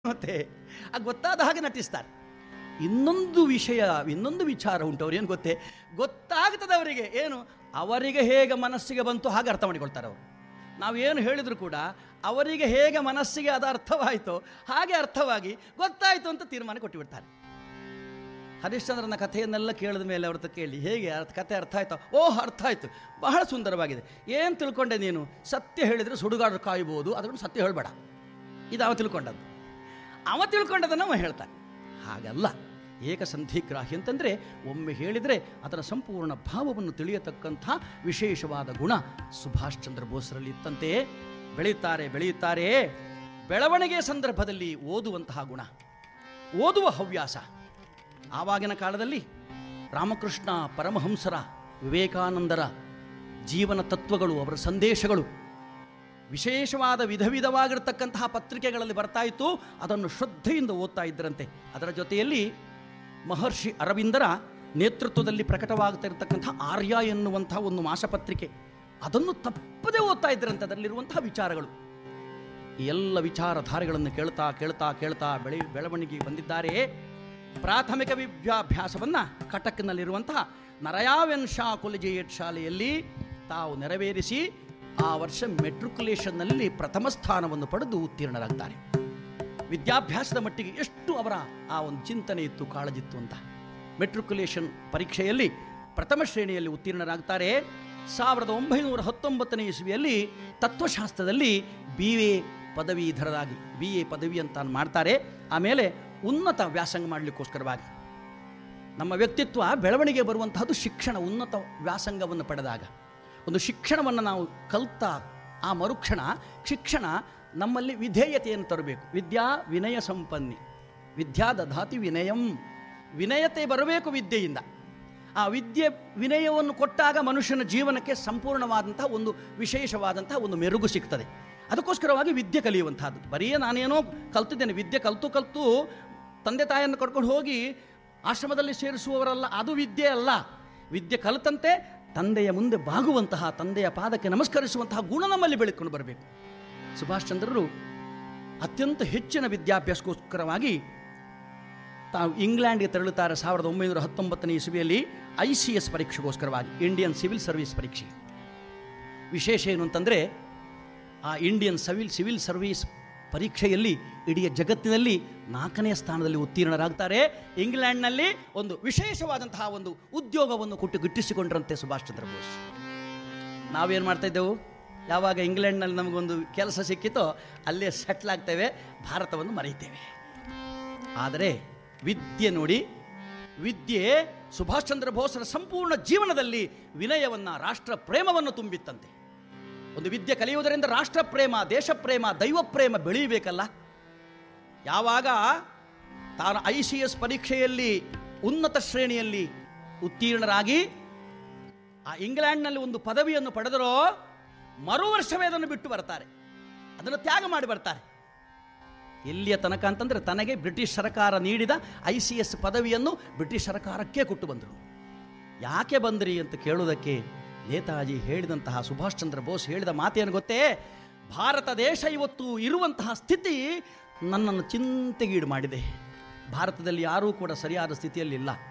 ಮತ್ತೆ ಆ ಗೊತ್ತಾದ ಹಾಗೆ ನಟಿಸ್ತಾರೆ ಇನ್ನೊಂದು ವಿಷಯ ಇನ್ನೊಂದು ವಿಚಾರ ಉಂಟು ಅವ್ರು ಏನು ಗೊತ್ತೇ ಗೊತ್ತಾಗ್ತದೆ ಅವರಿಗೆ ಏನು ಅವರಿಗೆ ಹೇಗೆ ಮನಸ್ಸಿಗೆ ಬಂತು ಹಾಗೆ ಅರ್ಥ ಮಾಡಿಕೊಳ್ತಾರೆ ಅವರು ನಾವೇನು ಹೇಳಿದ್ರು ಕೂಡ ಅವರಿಗೆ ಹೇಗೆ ಮನಸ್ಸಿಗೆ ಅದು ಅರ್ಥವಾಯಿತೋ ಹಾಗೆ ಅರ್ಥವಾಗಿ ಗೊತ್ತಾಯಿತು ಅಂತ ತೀರ್ಮಾನ ಕೊಟ್ಟುಬಿಡ್ತಾರೆ ಹರಿಶ್ಚಂದ್ರನ ಕಥೆಯನ್ನೆಲ್ಲ ಕೇಳಿದ ಮೇಲೆ ಅವ್ರ ಹತ್ರ ಕೇಳಿ ಹೇಗೆ ಅರ್ಥ ಕಥೆ ಅರ್ಥ ಆಯ್ತಾ ಓಹ್ ಅರ್ಥ ಆಯಿತು ಬಹಳ ಸುಂದರವಾಗಿದೆ ಏನು ತಿಳ್ಕೊಂಡೆ ನೀನು ಸತ್ಯ ಹೇಳಿದರೆ ಸುಡುಗಾಡು ಕಾಯ್ಬೋದು ಅದನ್ನು ಸತ್ಯ ಹೇಳಬೇಡ ಇದು ಅವ ತಿಳ್ಕೊಂಡದ್ದು ಅವ ತಿಳ್ಕೊಂಡದನ್ನು ಅವ ಹೇಳ್ತಾನೆ ಹಾಗಲ್ಲ ಏಕಸಂಧಿಗ್ರಾಹಿ ಅಂತಂದರೆ ಒಮ್ಮೆ ಹೇಳಿದರೆ ಅದರ ಸಂಪೂರ್ಣ ಭಾವವನ್ನು ತಿಳಿಯತಕ್ಕಂಥ ವಿಶೇಷವಾದ ಗುಣ ಸುಭಾಷ್ ಚಂದ್ರ ಬೋಸ್ರಲ್ಲಿ ಇತ್ತಂತೆ ಬೆಳೆಯುತ್ತಾರೆ ಬೆಳೆಯುತ್ತಾರೆ ಬೆಳವಣಿಗೆ ಸಂದರ್ಭದಲ್ಲಿ ಓದುವಂತಹ ಗುಣ ಓದುವ ಹವ್ಯಾಸ ಆವಾಗಿನ ಕಾಲದಲ್ಲಿ ರಾಮಕೃಷ್ಣ ಪರಮಹಂಸರ ವಿವೇಕಾನಂದರ ಜೀವನ ತತ್ವಗಳು ಅವರ ಸಂದೇಶಗಳು ವಿಶೇಷವಾದ ವಿಧ ವಿಧವಾಗಿರತಕ್ಕಂತಹ ಪತ್ರಿಕೆಗಳಲ್ಲಿ ಬರ್ತಾ ಇತ್ತು ಅದನ್ನು ಶ್ರದ್ಧೆಯಿಂದ ಓದ್ತಾ ಇದ್ದರಂತೆ ಅದರ ಜೊತೆಯಲ್ಲಿ ಮಹರ್ಷಿ ಅರವಿಂದರ ನೇತೃತ್ವದಲ್ಲಿ ಪ್ರಕಟವಾಗ್ತಾ ಇರತಕ್ಕಂಥ ಆರ್ಯ ಎನ್ನುವಂತಹ ಒಂದು ಮಾಸಪತ್ರಿಕೆ ಅದನ್ನು ತಪ್ಪದೇ ಓದ್ತಾ ಇದ್ದರಂತೆ ಅದರಲ್ಲಿರುವಂತಹ ವಿಚಾರಗಳು ಈ ಎಲ್ಲ ವಿಚಾರಧಾರೆಗಳನ್ನು ಕೇಳ್ತಾ ಕೇಳ್ತಾ ಕೇಳ್ತಾ ಬೆಳೆ ಬೆಳವಣಿಗೆ ಬಂದಿದ್ದಾರೆ ಪ್ರಾಥಮಿಕ ವಿದ್ಯಾಭ್ಯಾಸವನ್ನು ಕಟಕ್ನಲ್ಲಿರುವಂತಹ ನರಯಾವೆನ್ ಶಾ ಕೊಲಿಜಿಯೇಟ್ ಶಾಲೆಯಲ್ಲಿ ತಾವು ನೆರವೇರಿಸಿ ಆ ವರ್ಷ ಮೆಟ್ರಿಕ್ಯುಲೇಷನ್ನಲ್ಲಿ ಪ್ರಥಮ ಸ್ಥಾನವನ್ನು ಪಡೆದು ಉತ್ತೀರ್ಣರಾಗ್ತಾರೆ ವಿದ್ಯಾಭ್ಯಾಸದ ಮಟ್ಟಿಗೆ ಎಷ್ಟು ಅವರ ಆ ಒಂದು ಚಿಂತನೆ ಇತ್ತು ಕಾಳಜಿತ್ತು ಅಂತ ಮೆಟ್ರಿಕ್ಯುಲೇಷನ್ ಪರೀಕ್ಷೆಯಲ್ಲಿ ಪ್ರಥಮ ಶ್ರೇಣಿಯಲ್ಲಿ ಉತ್ತೀರ್ಣರಾಗ್ತಾರೆ ಸಾವಿರದ ಒಂಬೈನೂರ ಹತ್ತೊಂಬತ್ತನೇ ಇಸ್ವಿಯಲ್ಲಿ ತತ್ವಶಾಸ್ತ್ರದಲ್ಲಿ ಬಿ ಎ ಪದವೀಧರರಾಗಿ ಬಿ ಎ ಪದವಿ ಅಂತ ಮಾಡ್ತಾರೆ ಆಮೇಲೆ ಉನ್ನತ ವ್ಯಾಸಂಗ ಮಾಡಲಿಕ್ಕೋಸ್ಕರವಾಗಿ ನಮ್ಮ ವ್ಯಕ್ತಿತ್ವ ಬೆಳವಣಿಗೆ ಬರುವಂತಹದ್ದು ಶಿಕ್ಷಣ ಉನ್ನತ ವ್ಯಾಸಂಗವನ್ನು ಪಡೆದಾಗ ಒಂದು ಶಿಕ್ಷಣವನ್ನು ನಾವು ಕಲ್ತ ಆ ಮರುಕ್ಷಣ ಶಿಕ್ಷಣ ನಮ್ಮಲ್ಲಿ ವಿಧೇಯತೆಯನ್ನು ತರಬೇಕು ವಿದ್ಯಾ ವಿನಯ ಸಂಪನ್ನಿ ವಿದ್ಯಾ ದಧಾತಿ ವಿನಯಂ ವಿನಯತೆ ಬರಬೇಕು ವಿದ್ಯೆಯಿಂದ ಆ ವಿದ್ಯೆ ವಿನಯವನ್ನು ಕೊಟ್ಟಾಗ ಮನುಷ್ಯನ ಜೀವನಕ್ಕೆ ಸಂಪೂರ್ಣವಾದಂತಹ ಒಂದು ವಿಶೇಷವಾದಂತಹ ಒಂದು ಮೆರುಗು ಸಿಗ್ತದೆ ಅದಕ್ಕೋಸ್ಕರವಾಗಿ ವಿದ್ಯೆ ಕಲಿಯುವಂತಹದ್ದು ಬರೀ ನಾನೇನೋ ಕಲ್ತಿದ್ದೇನೆ ವಿದ್ಯೆ ಕಲ್ತು ಕಲ್ತು ತಂದೆ ತಾಯಿಯನ್ನು ಕರ್ಕೊಂಡು ಹೋಗಿ ಆಶ್ರಮದಲ್ಲಿ ಸೇರಿಸುವವರಲ್ಲ ಅದು ವಿದ್ಯೆ ಅಲ್ಲ ವಿದ್ಯೆ ಕಲಿತಂತೆ ತಂದೆಯ ಮುಂದೆ ಬಾಗುವಂತಹ ತಂದೆಯ ಪಾದಕ್ಕೆ ನಮಸ್ಕರಿಸುವಂತಹ ಗುಣ ನಮ್ಮಲ್ಲಿ ಬೆಳೆದುಕೊಂಡು ಬರಬೇಕು ಸುಭಾಷ್ ಚಂದ್ರರು ಅತ್ಯಂತ ಹೆಚ್ಚಿನ ವಿದ್ಯಾಭ್ಯಾಸಕ್ಕೋಸ್ಕರವಾಗಿ ತಾವು ಇಂಗ್ಲೆಂಡ್ಗೆ ತೆರಳುತ್ತಾರೆ ಸಾವಿರದ ಒಂಬೈನೂರ ಹತ್ತೊಂಬತ್ತನೇ ಇಸವಿಯಲ್ಲಿ ಐ ಸಿ ಎಸ್ ಪರೀಕ್ಷೆಗೋಸ್ಕರವಾಗಿ ಇಂಡಿಯನ್ ಸಿವಿಲ್ ಸರ್ವಿಸ್ ಪರೀಕ್ಷೆ ವಿಶೇಷ ಏನು ಅಂತಂದರೆ ಆ ಇಂಡಿಯನ್ ಸಿವಿಲ್ ಸಿವಿಲ್ ಸರ್ವಿಸ್ ಪರೀಕ್ಷೆಯಲ್ಲಿ ಇಡೀ ಜಗತ್ತಿನಲ್ಲಿ ನಾಲ್ಕನೇ ಸ್ಥಾನದಲ್ಲಿ ಉತ್ತೀರ್ಣರಾಗ್ತಾರೆ ಇಂಗ್ಲೆಂಡ್ನಲ್ಲಿ ಒಂದು ವಿಶೇಷವಾದಂತಹ ಒಂದು ಉದ್ಯೋಗವನ್ನು ಕೊಟ್ಟು ಗಿಟ್ಟಿಸಿಕೊಂಡ್ರಂತೆ ಸುಭಾಷ್ ಚಂದ್ರ ಬೋಸ್ ನಾವೇನು ಮಾಡ್ತಾ ಇದ್ದೆವು ಯಾವಾಗ ಇಂಗ್ಲೆಂಡ್ನಲ್ಲಿ ನಮಗೊಂದು ಕೆಲಸ ಸಿಕ್ಕಿತೋ ಅಲ್ಲೇ ಸೆಟ್ಲ್ ಆಗ್ತೇವೆ ಭಾರತವನ್ನು ಮರೆಯುತ್ತೇವೆ ಆದರೆ ವಿದ್ಯೆ ನೋಡಿ ವಿದ್ಯೆ ಸುಭಾಷ್ ಚಂದ್ರ ಬೋಸರ ಸಂಪೂರ್ಣ ಜೀವನದಲ್ಲಿ ವಿನಯವನ್ನು ರಾಷ್ಟ್ರ ಪ್ರೇಮವನ್ನು ತುಂಬಿತ್ತಂತೆ ಒಂದು ವಿದ್ಯೆ ಕಲಿಯುವುದರಿಂದ ರಾಷ್ಟ್ರ ಪ್ರೇಮ ದೇಶ ಪ್ರೇಮ ದೈವ ಪ್ರೇಮ ಬೆಳೆಯಬೇಕಲ್ಲ ಯಾವಾಗ ತಾನು ಐ ಸಿ ಎಸ್ ಪರೀಕ್ಷೆಯಲ್ಲಿ ಉನ್ನತ ಶ್ರೇಣಿಯಲ್ಲಿ ಉತ್ತೀರ್ಣರಾಗಿ ಆ ಇಂಗ್ಲೆಂಡ್ನಲ್ಲಿ ಒಂದು ಪದವಿಯನ್ನು ಪಡೆದರೋ ಮರು ವರ್ಷವೇ ಅದನ್ನು ಬಿಟ್ಟು ಬರ್ತಾರೆ ಅದನ್ನು ತ್ಯಾಗ ಮಾಡಿ ಬರ್ತಾರೆ ಎಲ್ಲಿಯ ತನಕ ಅಂತಂದರೆ ತನಗೆ ಬ್ರಿಟಿಷ್ ಸರ್ಕಾರ ನೀಡಿದ ಐ ಸಿ ಎಸ್ ಪದವಿಯನ್ನು ಬ್ರಿಟಿಷ್ ಸರ್ಕಾರಕ್ಕೆ ಕೊಟ್ಟು ಬಂದರು ಯಾಕೆ ಬಂದ್ರಿ ಅಂತ ಕೇಳುವುದಕ್ಕೆ ನೇತಾಜಿ ಹೇಳಿದಂತಹ ಸುಭಾಷ್ ಚಂದ್ರ ಬೋಸ್ ಹೇಳಿದ ಮಾತೇನು ಗೊತ್ತೇ ಭಾರತ ದೇಶ ಇವತ್ತು ಇರುವಂತಹ ಸ್ಥಿತಿ ನನ್ನನ್ನು ಚಿಂತೆಗೀಡು ಮಾಡಿದೆ ಭಾರತದಲ್ಲಿ ಯಾರೂ ಕೂಡ ಸರಿಯಾದ ಸ್ಥಿತಿಯಲ್ಲಿಲ್ಲ